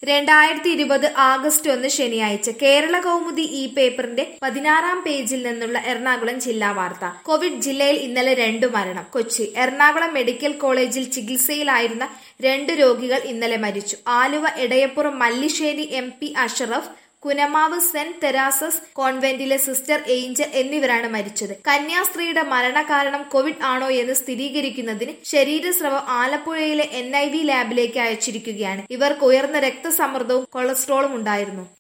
രണ്ടായിരത്തി ഇരുപത് ആഗസ്റ്റ് ഒന്ന് ശനിയാഴ്ച കേരള കൗമുദി ഈ പേപ്പറിന്റെ പതിനാറാം പേജിൽ നിന്നുള്ള എറണാകുളം ജില്ലാ വാർത്ത കോവിഡ് ജില്ലയിൽ ഇന്നലെ രണ്ടു മരണം കൊച്ചി എറണാകുളം മെഡിക്കൽ കോളേജിൽ ചികിത്സയിലായിരുന്ന രണ്ട് രോഗികൾ ഇന്നലെ മരിച്ചു Aluva Edayappuram Mallissery M P Ashraf Kunamavu saint Teresa's കോൺവെന്റിലെ സിസ്റ്റർ ഏഞ്ചൽ എന്നിവരാണ് മരിച്ചത് കന്യാസ്ത്രീയുടെ മരണകാരണം കോവിഡ് ആണോ എന്ന് സ്ഥിരീകരിക്കുന്നതിന് ശരീരസ്രവം ആലപ്പുഴയിലെ എൻ ഐ വി ലാബിലേക്ക് അയച്ചിരിക്കുകയാണ് ഇവർക്ക് ഉയർന്ന രക്തസമ്മർദ്ദവും കൊളസ്ട്രോളും ഉണ്ടായിരുന്നു